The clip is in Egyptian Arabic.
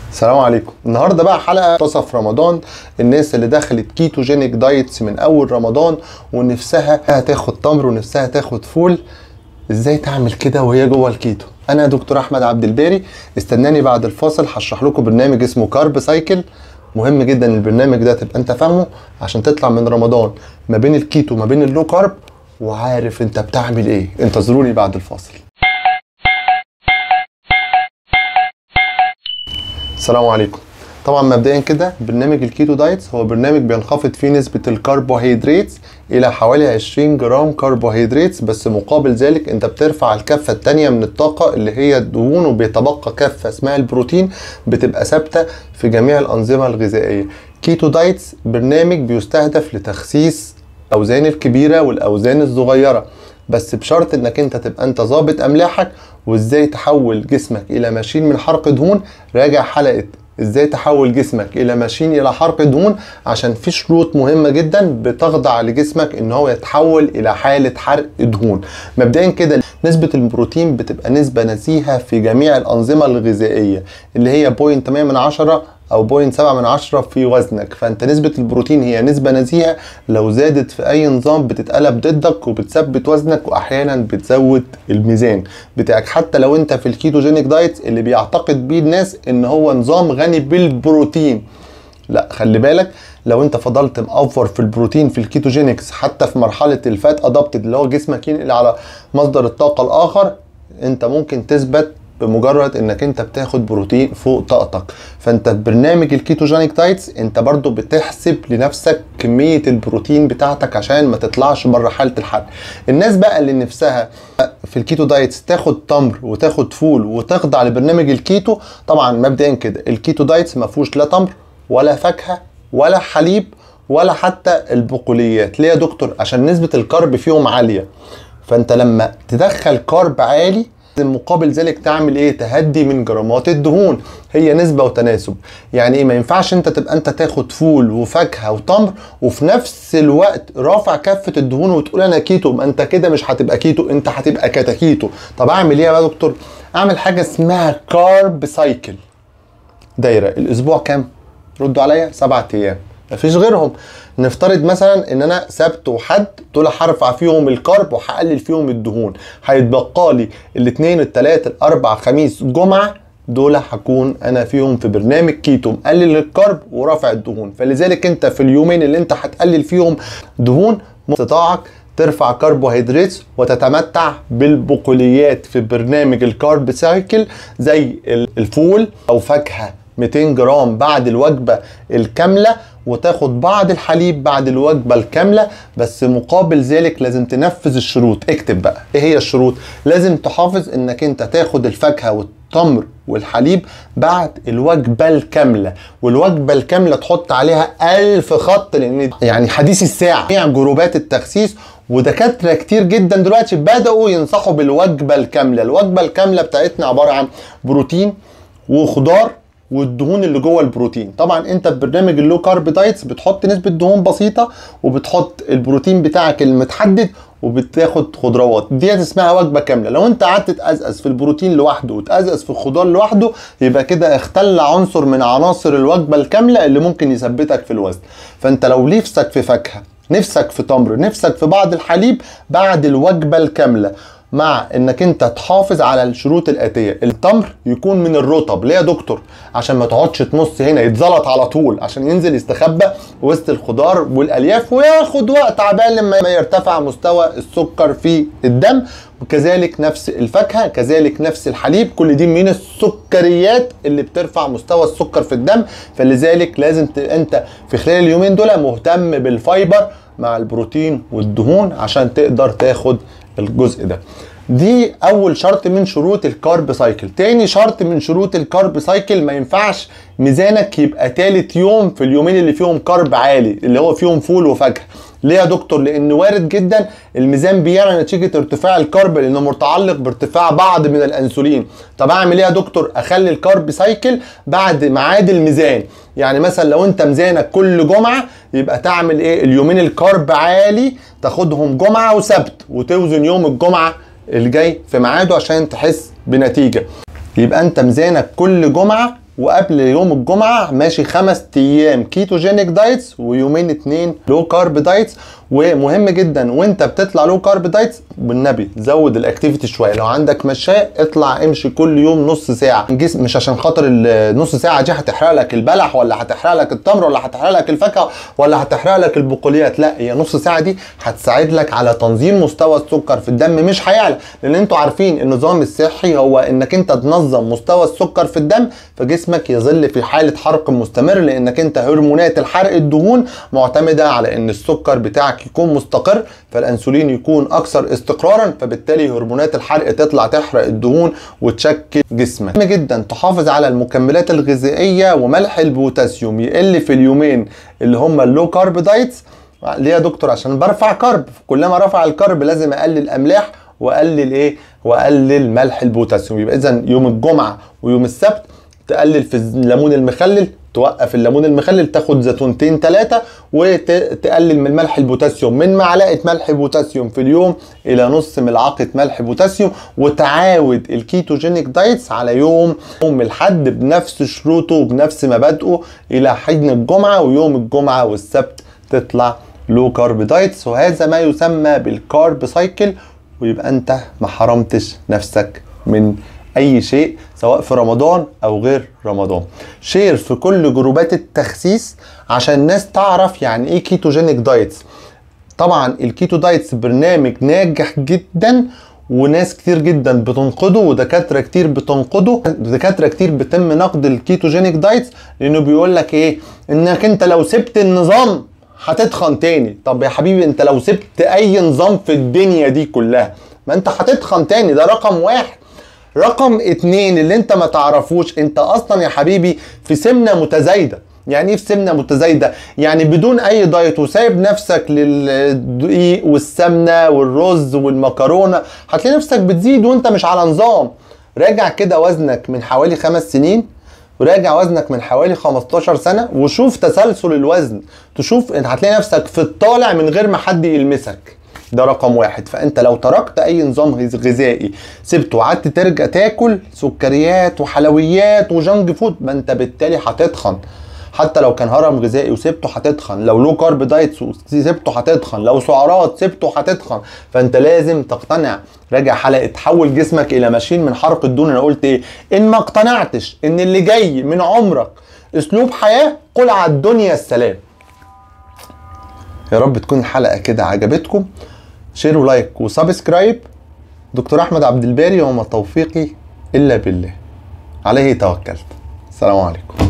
السلام عليكم النهارده بقى حلقه منتصف رمضان الناس اللي دخلت كيتوجينيك دايتس من اول رمضان ونفسها تاخد تمر ونفسها تاخد فول ازاي تعمل كده وهي جوه الكيتو انا دكتور احمد عبد الباري استناني بعد الفاصل هشرح لكم برنامج اسمه كارب سايكل مهم جدا البرنامج ده تبقى انت فاهمه عشان تطلع من رمضان ما بين الكيتو ما بين اللو كارب وعارف انت بتعمل ايه انتظروني بعد الفاصل السلام عليكم طبعا مبدئيا كده برنامج الكيتو دايتس هو برنامج بينخفض فيه نسبة الكربوهيدرات إلى حوالي 20 جرام كربوهيدرات بس مقابل ذلك أنت بترفع الكفة التانية من الطاقة اللي هي الدهون وبيتبقى كفة اسمها البروتين بتبقى ثابتة في جميع الأنظمة الغذائية كيتو دايتس برنامج بيستهدف لتخسيس الأوزان الكبيرة والأوزان الصغيرة بس بشرط انك انت تبقى انت ظابط املاحك وازاي تحول جسمك الى ماشين من حرق دهون راجع حلقه ازاي تحول جسمك الى ماشين الى حرق دهون عشان في شروط مهمه جدا بتخضع لجسمك ان هو يتحول الى حاله حرق دهون مبدئيا كده نسبه البروتين بتبقى نسبه نزيهه في جميع الانظمه الغذائيه اللي هي 0.8 من عشرة او 0.7 من عشرة في وزنك فانت نسبة البروتين هي نسبة نزيهة لو زادت في اي نظام بتتقلب ضدك وبتثبت وزنك واحيانا بتزود الميزان بتاعك حتى لو انت في الكيتوجينيك دايت اللي بيعتقد بيه الناس ان هو نظام غني بالبروتين لا خلي بالك لو انت فضلت مأوفر في البروتين في الكيتوجينكس حتى في مرحلة الفات ادابتد اللي هو جسمك ينقل على مصدر الطاقة الاخر انت ممكن تثبت بمجرد انك انت بتاخد بروتين فوق طاقتك فانت في برنامج الكيتوجينيك دايتس انت برضو بتحسب لنفسك كمية البروتين بتاعتك عشان ما تطلعش بره حالة الحرق الناس بقى اللي نفسها في الكيتو دايتس تاخد تمر وتاخد فول وتخضع لبرنامج الكيتو طبعا مبدئيا كده الكيتو دايتس ما فيهوش لا تمر ولا فاكهة ولا حليب ولا حتى البقوليات ليه يا دكتور عشان نسبة الكرب فيهم عالية فانت لما تدخل كارب عالي مقابل ذلك تعمل ايه تهدي من جرامات الدهون هي نسبه وتناسب يعني ايه ما ينفعش انت تبقى انت تاخد فول وفاكهه وتمر وفي نفس الوقت رافع كفه الدهون وتقول انا كيتو ما انت كده مش هتبقى كيتو انت هتبقى كتاكيتو طب اعمل ايه يا دكتور اعمل حاجه اسمها كارب سايكل دايره الاسبوع كام ردوا عليا سبعة ايام مفيش غيرهم نفترض مثلا ان انا سبت وحد دول هرفع فيهم الكرب وهقلل فيهم الدهون هيتبقى لي الاثنين الثلاث الاربع خميس جمعه دول هكون انا فيهم في برنامج كيتو مقلل الكرب ورافع الدهون فلذلك انت في اليومين اللي انت هتقلل فيهم دهون استطاعك ترفع كربوهيدرات وتتمتع بالبقوليات في برنامج الكارب سايكل زي الفول او فاكهه 200 جرام بعد الوجبه الكامله وتاخد بعض الحليب بعد الوجبه الكامله بس مقابل ذلك لازم تنفذ الشروط اكتب بقى ايه هي الشروط لازم تحافظ انك انت تاخد الفاكهه والتمر والحليب بعد الوجبه الكامله والوجبه الكامله تحط عليها ألف خط لان يعني حديث الساعه جميع جروبات التخسيس ودكاتره كتير جدا دلوقتي بداوا ينصحوا بالوجبه الكامله الوجبه الكامله بتاعتنا عباره عن بروتين وخضار والدهون اللي جوه البروتين طبعا انت في برنامج اللو كارب دايتس بتحط نسبه دهون بسيطه وبتحط البروتين بتاعك المتحدد وبتاخد خضروات ديت اسمها وجبه كامله لو انت قعدت تقزقز في البروتين لوحده وتقزقز في الخضار لوحده يبقى كده اختل عنصر من عناصر الوجبه الكامله اللي ممكن يثبتك في الوزن فانت لو نفسك في فاكهه نفسك في تمر نفسك في بعض الحليب بعد الوجبه الكامله مع انك انت تحافظ على الشروط الاتيه التمر يكون من الرطب ليه يا دكتور عشان ما تقعدش تمص هنا يتزلط على طول عشان ينزل يستخبى وسط الخضار والالياف وياخد وقت عبال لما يرتفع مستوى السكر في الدم وكذلك نفس الفاكهه كذلك نفس الحليب كل دي من السكريات اللي بترفع مستوى السكر في الدم فلذلك لازم انت في خلال اليومين دول مهتم بالفايبر مع البروتين والدهون عشان تقدر تاخد الجزء ده دي اول شرط من شروط الكارب سايكل تاني شرط من شروط الكارب سايكل ما ينفعش ميزانك يبقى تالت يوم في اليومين اللي فيهم كارب عالي اللي هو فيهم فول وفاكهه ليه يا دكتور لان وارد جدا الميزان بيعلى نتيجه ارتفاع الكارب لانه متعلق بارتفاع بعض من الانسولين طب اعمل ايه يا دكتور اخلي الكارب سايكل بعد ميعاد الميزان يعني مثلا لو انت ميزانك كل جمعه يبقى تعمل ايه اليومين الكارب عالي تاخدهم جمعه وسبت وتوزن يوم الجمعه الجاي في ميعاده عشان تحس بنتيجه يبقى انت ميزانك كل جمعه وقبل يوم الجمعه ماشي خمس ايام كيتوجينيك دايتس ويومين اتنين لو كارب دايتس ومهم جدا وانت بتطلع لو كارب دايتس بالنبي زود الاكتيفيتي شويه لو عندك مشاء اطلع امشي كل يوم نص ساعه الجسم مش عشان خاطر النص ساعه دي هتحرق لك البلح ولا هتحرق لك التمر ولا هتحرق لك الفاكهه ولا هتحرق لك البقوليات لا هي نص ساعه دي هتساعد لك على تنظيم مستوى السكر في الدم مش هيعلى لان انتوا عارفين النظام الصحي هو انك انت تنظم مستوى السكر في الدم فجسمك يظل في حاله حرق مستمر لانك انت هرمونات الحرق الدهون معتمده على ان السكر بتاعك يكون مستقر فالانسولين يكون اكثر استقرارا فبالتالي هرمونات الحرق تطلع تحرق الدهون وتشكل جسمك مهم جدا تحافظ على المكملات الغذائيه وملح البوتاسيوم يقل في اليومين اللي هم اللو كارب دايتس ليه يا دكتور عشان برفع كارب كلما رفع الكارب لازم اقلل املاح واقلل ايه واقلل ملح البوتاسيوم يبقى اذا يوم الجمعه ويوم السبت تقلل في الليمون المخلل توقف الليمون المخلل تاخد زيتونتين ثلاثة وتقلل من ملح البوتاسيوم من معلقة ملح بوتاسيوم في اليوم إلى نص ملعقة ملح بوتاسيوم وتعاود الكيتوجينيك دايتس على يوم يوم الحد بنفس شروطه وبنفس مبادئه إلى حين الجمعة ويوم الجمعة والسبت تطلع لو كارب دايتس وهذا ما يسمى بالكارب سايكل ويبقى انت ما حرمتش نفسك من اي شيء سواء في رمضان او غير رمضان شير في كل جروبات التخسيس عشان الناس تعرف يعني ايه كيتوجينيك دايتس طبعا الكيتو دايتس برنامج ناجح جدا وناس كتير جدا بتنقده ودكاتره كتير بتنقده دكاتره كتير بتم نقد الكيتوجينيك دايتس لانه بيقول لك ايه انك انت لو سبت النظام هتتخن تاني طب يا حبيبي انت لو سبت اي نظام في الدنيا دي كلها ما انت هتتخن تاني ده رقم واحد رقم اتنين اللي انت ما تعرفوش انت اصلا يا حبيبي في سمنة متزايدة يعني ايه في سمنه متزايده؟ يعني بدون اي دايت وسايب نفسك للدقيق والسمنه والرز والمكرونه هتلاقي نفسك بتزيد وانت مش على نظام. راجع كده وزنك من حوالي خمس سنين وراجع وزنك من حوالي 15 سنه وشوف تسلسل الوزن تشوف ان هتلاقي نفسك في الطالع من غير ما حد يلمسك ده رقم واحد فانت لو تركت اي نظام غذائي سبته وقعدت ترجع تاكل سكريات وحلويات وجنك فود ما انت بالتالي هتتخن حتى لو كان هرم غذائي وسبته هتتخن لو لو كارب دايتس وسبته هتتخن لو سعرات سبته هتتخن فانت لازم تقتنع راجع حلقه تحول جسمك الى ماشين من حرق الدهون انا قلت ايه ان ما اقتنعتش ان اللي جاي من عمرك اسلوب حياه قل على الدنيا السلام يا رب تكون الحلقه كده عجبتكم شير ولايك وسبسكرايب دكتور احمد عبد الباري وما توفيقي الا بالله عليه توكلت السلام عليكم